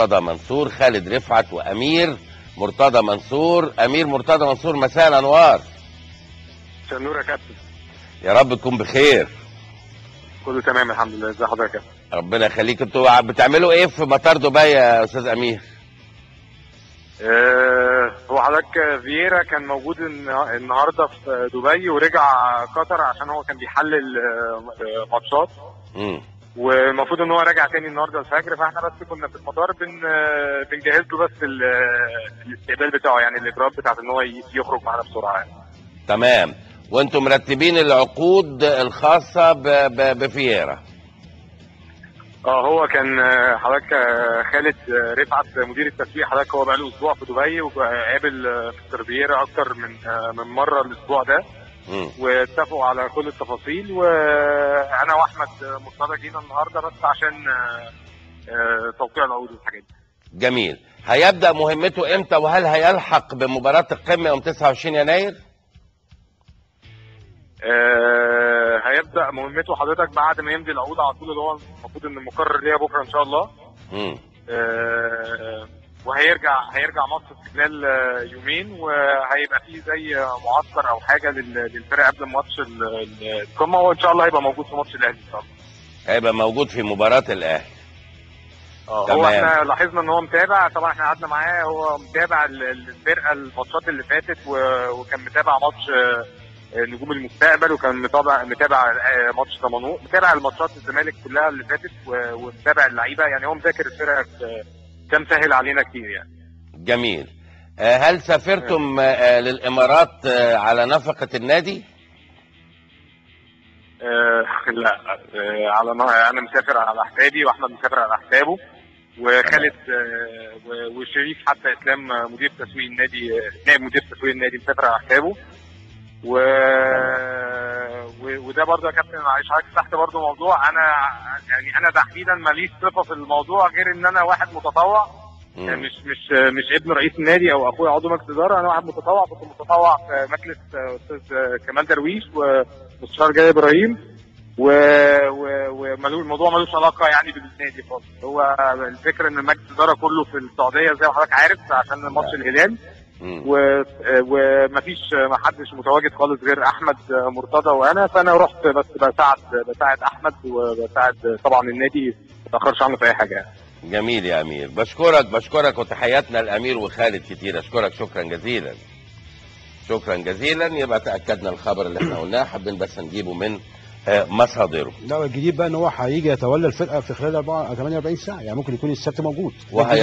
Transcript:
مرتضى منصور خالد رفعت وامير مرتضى منصور امير مرتضى منصور مساء الانوار نور يا كابتن يا رب تكون بخير كله تمام الحمد لله ازي حضرتك يا كابتن ربنا يخليك انتوا بتعملوا ايه في مطار دبي يا استاذ امير آه، هو حضرتك فييرا كان موجود النه- النهارده في دبي ورجع قطر عشان هو كان بيحلل آه، آه، ماتشات امم والمفروض ان هو راجع تاني النهارده الفجر فاحنا بس كنا في المطار بن آه، بنجهز له بس ال- آه، الاستقبال بتاعه يعني الاجراءات بتاعت ان هو ي- يخرج معانا بسرعه يعني. تمام وانتم مرتبين العقود الخاصه ب... ب... بفييرا اه هو كان آه، حضرتك آه، خالد آه، رفعت مدير التسويق حضرتك هو بقاله اسبوع في دبي وقابل آه، مستر فييرا اكتر من آه، من مره الاسبوع ده امم واتفقوا على كل التفاصيل وانا واحمد مرتضى جينا النهارده بس عشان آه، آه، توقيع العقود والحاجات دي جميل هيبدا مهمته امتى وهل هيلحق بمباراه القمه يوم 29 يناير آه، هيبدا مهمته حضرتك بعد ما يمضي العقود على طول اللي هو المفروض ان المقرر ليها بكره ان شاء الله امم آه، وهيرجع هيرجع مصر في خلال آه، يومين وهيبقى فيه زي معسكر او حاجه لل- للفرق قبل ماتش ال- ال- القمه وان شاء الله هيبقى موجود في ماتش الاهلي ان شاء الله هيبقى موجود في مباراه الاهلي اه تمام. هو احنا لاحظنا ان هو متابع طبعا احنا قعدنا معاه هو متابع ال- الفرقه الماتشات اللي فاتت و- وكان متابع ماتش آه، نجوم المستقبل وكان متابع متابع آه، ماتش دمنهور متابع الماتشات الزمالك كلها اللي فاتت و- ومتابع اللعيبه يعني هو مذاكر الفرقه آه، كان سهل علينا كتير يعني جميل آه، هل سافرتم آه، للامارات آه، على نفقه النادي آه، لا آه، على ما انا مسافر على حسابي واحمد مسافر على حسابه وخالد آه، و- وشريف حتى اسلام آه، مدير تسويق النادي آه، نائب مدير تسويق النادي مسافر على حسابه و... و... وده برضه يا كابتن معلش حضرتك فتحت برضه موضوع انا يعني انا تحديدا ماليش ثقه في الموضوع غير ان انا واحد متطوع مم. مش مش مش ابن رئيس النادي او اخويا عضو مجلس اداره انا واحد متطوع كنت متطوع في مجلس آه، استاذ آه، كمال درويش ومستشار جاي ابراهيم و... و... وملو... الموضوع ملوش علاقه يعني بالنادي خالص هو الفكره ان مجلس الاداره كله في السعوديه زي ما حضرتك عارف عشان ماتش الهلال مم. و... ومفيش ما حدش متواجد خالص غير احمد مرتضى وانا فانا رحت بس بساعد بساعد احمد وبساعد طبعا النادي ما تاخرش عنه في اي حاجه يعني. جميل يا امير بشكرك بشكرك وتحياتنا الامير وخالد كتير اشكرك شكرا جزيلا شكرا جزيلا يبقى تاكدنا الخبر اللي احنا قلناه حابين بس نجيبه من آه، مصادره لا الجديد بقى ان هو هيجي يتولى الفرقه في خلال 4 48 ساعه يعني ممكن يكون السبت موجود وهي